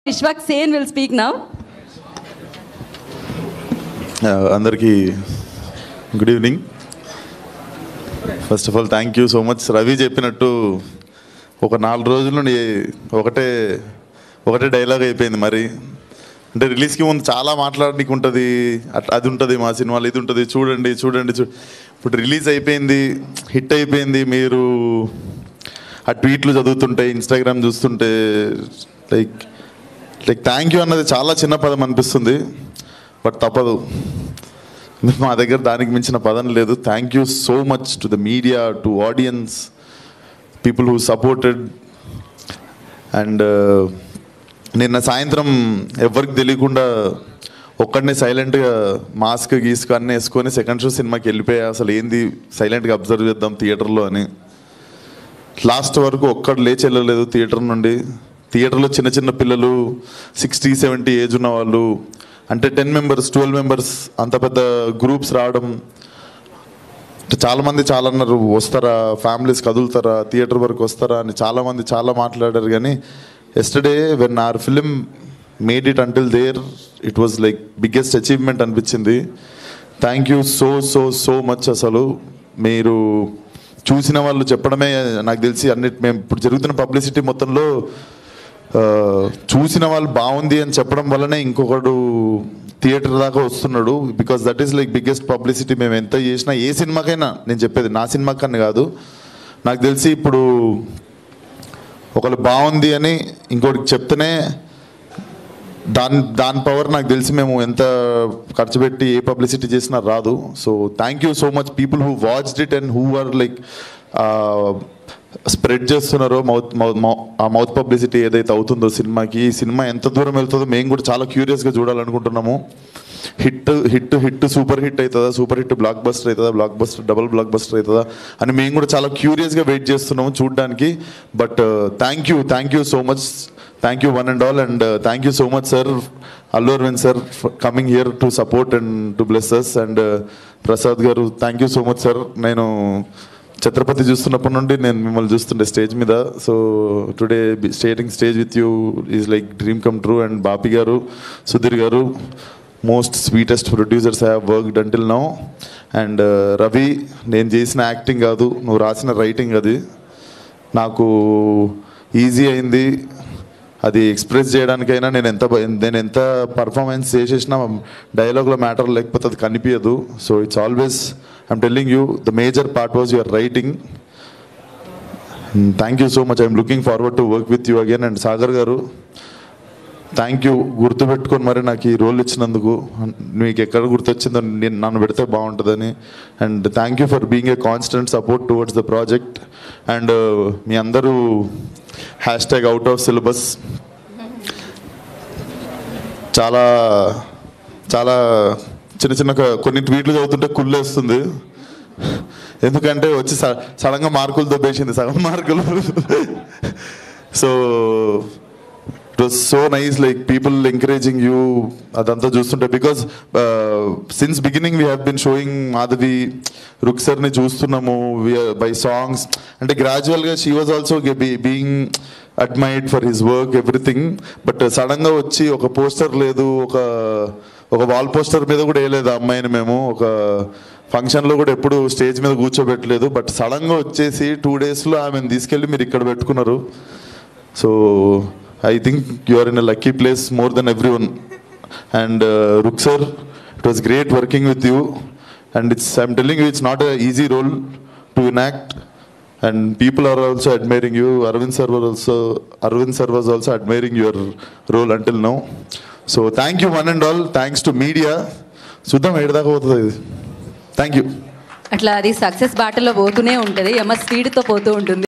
Ishwak Sen will speak now. అందరికీ good evening first of all thank you so much Ravi చెప్పినట్టు ఒక నాలుగు రోజుల నుండి ఒకటే ఒకటే డైలాగ్ అయిపోయింది మరి అంటే రిలీజ్కి ముందు చాలా మాట్లాడడానికి ఉంటుంది అట్- అది ఉంటుంది మా సినిమాలో ఇది ఉంటుంది చూడండి చూడండి చూ ఇప్పుడు రిలీజ్ అయిపోయింది హిట్ అయిపోయింది మీరు ఆ ట్వీట్లు చదువుతుంటే ఇన్స్టాగ్రామ్ చూస్తుంటే లైక్ లైక్ థ్యాంక్ యూ అన్నది చాలా చిన్న పదం అనిపిస్తుంది బట్ తప్పదు మా దగ్గర దానికి మించిన పదం లేదు thank you so much to the media to audience people who supported and నిన్న సాయంత్రం ఎవరికి తెలియకుండా ఒక్కడిని సైలెంట్గా మాస్క్ గీస్క్ అన్నీ వేసుకొని సెకండ్ షో సినిమాకి వెళ్ళిపోయా అసలు ఏంది సైలెంట్గా అబ్జర్వ్ చేద్దాం థియేటర్లో అని లాస్ట్ వరకు ఒక్కడు లేచి వెళ్ళలేదు థియేటర్ నుండి థియేటర్లో చిన్న చిన్న పిల్లలు సిక్స్టీ సెవెంటీ ఏజ్ ఉన్న వాళ్ళు అంటే టెన్ మెంబర్స్ ట్వెల్వ్ మెంబర్స్ అంత పెద్ద గ్రూప్స్ రావడం అంటే చాలామంది చాలా అన్నారు వస్తారా ఫ్యామిలీస్ కదులుతారా థియేటర్ వరకు వస్తారా అని చాలామంది చాలా మాట్లాడారు కానీ yesterday when our film made it until there it was like biggest achievement అనిపించింది thank you so so so much అసలు మీరు చూసిన వాళ్ళు చెప్పడమే నాకు తెలిసి అన్నిటి మేము ఇప్పుడు జరుగుతున్న పబ్లిసిటీ మొత్తంలో ఆ, చూసిన వాళ్ళు బాగుంది అని చెప్పడం వల్లనే ఇంకొకడు థియేటర్ దాకా వస్తున్నాడు because that is like biggest publicity మేము ఎంత చేసినా ఏ సినిమాకైనా నేను చెప్పేది నా సినిమాకని కాదు నాకు తెలిసి ఇప్పుడు ఒకళ్ళు బాగుంది అని ఇంకోటికి చెప్తేనే దాని దాని పవర్ నాకు తెలిసి మేము ఎంత ఖర్చు పెట్టి ఏ పబ్లిసిటీ చేసినా రాదు so thank you so much people who watched it and who are like spread చేస్తున్నారో మౌత్ ఆ మౌత్ పబ్లిసిటీ ఏదైతే అవుతుందో సినిమాకి ఈ సినిమా ఎంత దూరం వెళ్తుందో మేము కూడా చాలా క్యూరియస్గా చూడాలనుకుంటున్నాము hit hit hit super hit అవుతుందా సూపర్ హిట్ బ్లాక్ బస్టర్ అవుతుందా blockbuster double blockbuster అవుతుందా అని మేము కూడా చాలా క్యూరియస్గా వెయిట్ చేస్తున్నాము చూడడానికి but thank you thank you so much thank you one and all and thank you so much sir Allu Aravind sir coming here to support and to bless us and Prasad garu thank you so much sir నేను ఛత్రపతి చూస్తున్నప్పటి నుండి నేను మిమ్మల్ని చూస్తుండే stage మీద so today stating stage with you is like dream come true and Bapi garu Sudheer garu most sweetest producers have worked until now and Ravi నేను చేసిన acting కాదు నువ్వు రాసిన రైటింగ్ అది నాకు ఈజీ అయింది అది ఎక్స్ప్రెస్ చేయడానికైనా నేను ఎంత బ- నేను ఎంత పర్ఫార్మెన్స్ చేసేసినా డైలాగ్లో మ్యాటర్ లేకపోతే అది కనిపించదు so it's always I'm telling you the major part was your writing thank you so much I'm looking forward to work with you again and Sagar garu thank you గుర్తుపెట్టుకొని మరి నాకు ఈ రోల్ ఇచ్చినందుకు మీకు ఎక్కడ గుర్తొచ్చిందో నేను నన్ను పెడితే బాగుంటుందని and thank you for being a constant support towards the project and మీ అందరూ hashtag out of syllabus చాలా చాలా చిన్న చిన్న క- కొన్ని ట్వీట్లు చదువుతుంటే కుళ్ళేస్తుంది ఎందుకంటే వచ్చి స- సడన్గా మార్కులు దొబ్బేసింది సగం మార్కులు so it was so nice like people encouraging you అదంతా చూస్తుంటే because since beginning we have been showing Madhavi రుక్సర్ని చూస్తున్నాము బై సాంగ్స్ అంటే గ్రాడ్యువల్గా she was also being admired for his work everything but సడన్గా వచ్చి ఒక పోస్టర్ లేదు ఒక ఒక వాల్ పోస్టర్ మీద కూడా వేయలేదు ఆ అమ్మాయిని మేము ఒక ఫంక్షన్లో కూడా ఎప్పుడు స్టేజ్ మీద కూర్చోబెట్టలేదు బట్ సడన్గా వచ్చేసి టూ డేస్లో ఆమెను తీసుకెళ్ళి మీరు ఇక్కడ పెట్టుకున్నారు so I think you are in a lucky place more than everyone and రుక్ sir it was great working with you and it's I'm telling you it's not a easy role to enact and people are also admiring you Aravind sir was also Aravind sir was also admiring your role until now so thank you one and all thanks to media చూద్దాం ఏడదాకా పోతుంది ఇది thank you అట్లా అది success బాటలో పోతూనే ఉంటుంది ఎమ్మ స్పీడ్తో పోతూ ఉంటుంది